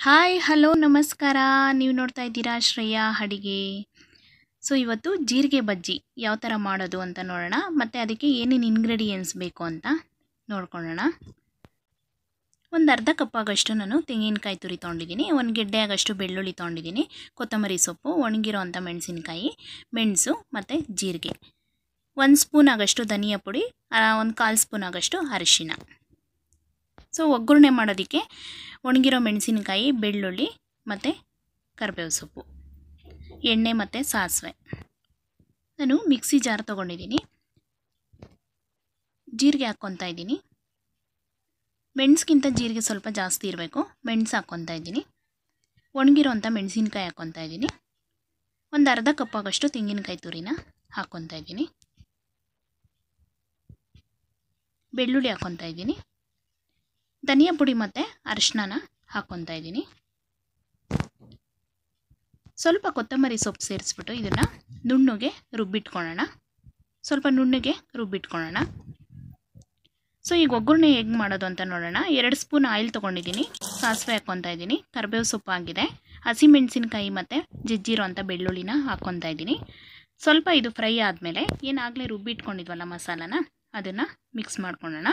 hi hello ನಮಸ್ಕಾರ ನೀವು ನೋಡ್ತಾ ಇದ್ದೀರಾ ಶ್ರೇಯಾ ಅಡಿಗೆ ಸೊ ಇವತ್ತು ಜೀರಿಗೆ ಬಜ್ಜಿ ಯಾವ ಥರ ಮಾಡೋದು ಅಂತ ನೋಡೋಣ ಮತ್ತು ಅದಕ್ಕೆ ಏನೇನು ಇಂಗ್ರೀಡಿಯೆಂಟ್ಸ್ ಬೇಕು ಅಂತ ನೋಡ್ಕೊಳ್ಳೋಣ ಒಂದು ಅರ್ಧ ಕಪ್ ಆಗಷ್ಟು ನಾನು ತೆಂಗಿನಕಾಯಿ ತುರಿ ತೊಗೊಂಡಿದ್ದೀನಿ ಒಂದು ಗೆಡ್ಡೆ ಆಗಷ್ಟು ಬೆಳ್ಳುಳ್ಳಿ ತೊಗೊಂಡಿದ್ದೀನಿ ಕೊತ್ತಂಬರಿ ಸೊಪ್ಪು ಒಣಗಿರೋ ಅಂಥ ಮೆಣಸಿನ್ಕಾಯಿ ಮೆಣಸು ಮತ್ತು ಜೀರಿಗೆ ಒಂದು ಸ್ಪೂನ್ ಆಗಷ್ಟು ಧನಿಯಾ ಪುಡಿ ಒಂದು ಕಾಲು ಸ್ಪೂನ್ ಆಗಷ್ಟು ಅರಿಶಿನ ಸೊ ಒಗ್ಗರಣೆ ಮಾಡೋದಕ್ಕೆ ಒಣಗಿರೋ ಮೆಣಸಿನಕಾಯಿ ಬೆಳ್ಳುಳ್ಳಿ ಮತ್ತು ಕರಿಬೇವು ಸೊಪ್ಪು ಎಣ್ಣೆ ಮತ್ತು ಸಾಸಿವೆ ನಾನು ಮಿಕ್ಸಿ ಜಾರ್ ತೊಗೊಂಡಿದ್ದೀನಿ ಜೀರಿಗೆ ಹಾಕ್ಕೊತಾ ಇದ್ದೀನಿ ಮೆಣಸ್ಗಿಂತ ಜೀರಿಗೆ ಸ್ವಲ್ಪ ಜಾಸ್ತಿ ಇರಬೇಕು ಮೆಣಸು ಹಾಕ್ಕೊತಾ ಇದ್ದೀನಿ ಒಣಗಿರೋಂಥ ಮೆಣಸಿನ್ಕಾಯಿ ಹಾಕ್ಕೊತಾ ಇದ್ದೀನಿ ಒಂದು ಅರ್ಧ ಕಪ್ ಆಗಷ್ಟು ತೆಂಗಿನಕಾಯಿ ತುರಿನ ಹಾಕ್ಕೊತಾ ಇದ್ದೀನಿ ಬೆಳ್ಳುಳ್ಳಿ ಹಾಕ್ಕೊತಾ ಇದ್ದೀನಿ ಧನಿಯಾ ಪುಡಿ ಮತ್ತು ಅರಿಶಿನ ಹಾಕ್ಕೊತಾ ಇದ್ದೀನಿ ಸ್ವಲ್ಪ ಕೊತ್ತಂಬರಿ ಸೊಪ್ಪು ಸೇರಿಸ್ಬಿಟ್ಟು ಇದನ್ನು ನುಣ್ಣಗೆ ರುಬ್ಬಿಟ್ಕೊಳ್ಳೋಣ ಸ್ವಲ್ಪ ನುಣ್ಣಗೆ ರುಬ್ಬಿಟ್ಕೊಳ್ಳೋಣ ಸೊ ಈಗ ಒಗ್ಗರಣೆ ಹೇಗೆ ಮಾಡೋದು ಅಂತ ನೋಡೋಣ ಎರಡು ಸ್ಪೂನ್ ಆಯಿಲ್ ತೊಗೊಂಡಿದ್ದೀನಿ ಸಾಸಿವೆ ಹಾಕ್ಕೊತಾ ಇದ್ದೀನಿ ಕರಿಬೇವು ಸೊಪ್ಪು ಆಗಿದೆ ಹಸಿಮೆಣಸಿನ್ಕಾಯಿ ಮತ್ತು ಜಜ್ಜಿರೋ ಅಂಥ ಬೆಳ್ಳುಳ್ಳಿನ ಹಾಕ್ಕೊತಾ ಇದ್ದೀನಿ ಸ್ವಲ್ಪ ಇದು ಫ್ರೈ ಆದಮೇಲೆ ಏನಾಗಲೇ ರುಬ್ಬಿಟ್ಕೊಂಡಿದ್ವಲ್ಲ ಮಸಾಲಾನ ಅದನ್ನು ಮಿಕ್ಸ್ ಮಾಡ್ಕೊಳ್ಳೋಣ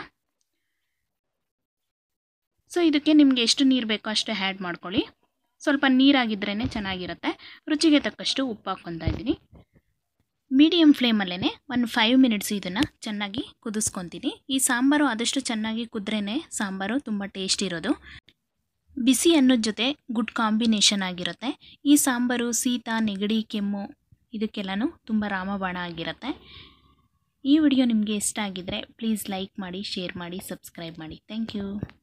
ಸೊ ಇದಕ್ಕೆ ನಿಮಗೆ ಎಷ್ಟು ನೀರು ಬೇಕೋ ಅಷ್ಟು ಆ್ಯಡ್ ಮಾಡ್ಕೊಳ್ಳಿ ಸ್ವಲ್ಪ ನೀರಾಗಿದ್ರೇ ಚೆನ್ನಾಗಿರುತ್ತೆ ರುಚಿಗೆ ತಕ್ಕಷ್ಟು ಉಪ್ಪು ಹಾಕ್ಕೊತಾ ಇದ್ದೀನಿ ಮೀಡಿಯಮ್ ಫ್ಲೇಮಲ್ಲೇ ಒಂದು ಫೈವ್ ಮಿನಿಟ್ಸ್ ಇದನ್ನು ಚೆನ್ನಾಗಿ ಕುದಿಸ್ಕೊತೀನಿ ಈ ಸಾಂಬಾರು ಆದಷ್ಟು ಚೆನ್ನಾಗಿ ಕುದ್ರೇ ಸಾಂಬಾರು ತುಂಬ ಟೇಸ್ಟ್ ಇರೋದು ಬಿಸಿ ಅನ್ನೋದ ಜೊತೆ ಗುಡ್ ಕಾಂಬಿನೇಷನ್ ಆಗಿರುತ್ತೆ ಈ ಸಾಂಬಾರು ಶೀತ ನೆಗಡಿ ಕೆಮ್ಮು ಇದಕ್ಕೆಲ್ಲನೂ ತುಂಬ ರಾಮಬಾಣ ಆಗಿರುತ್ತೆ ಈ ವಿಡಿಯೋ ನಿಮಗೆ ಇಷ್ಟ ಆಗಿದ್ದರೆ ಪ್ಲೀಸ್ ಲೈಕ್ ಮಾಡಿ ಶೇರ್ ಮಾಡಿ ಸಬ್ಸ್ಕ್ರೈಬ್ ಮಾಡಿ ಥ್ಯಾಂಕ್ ಯು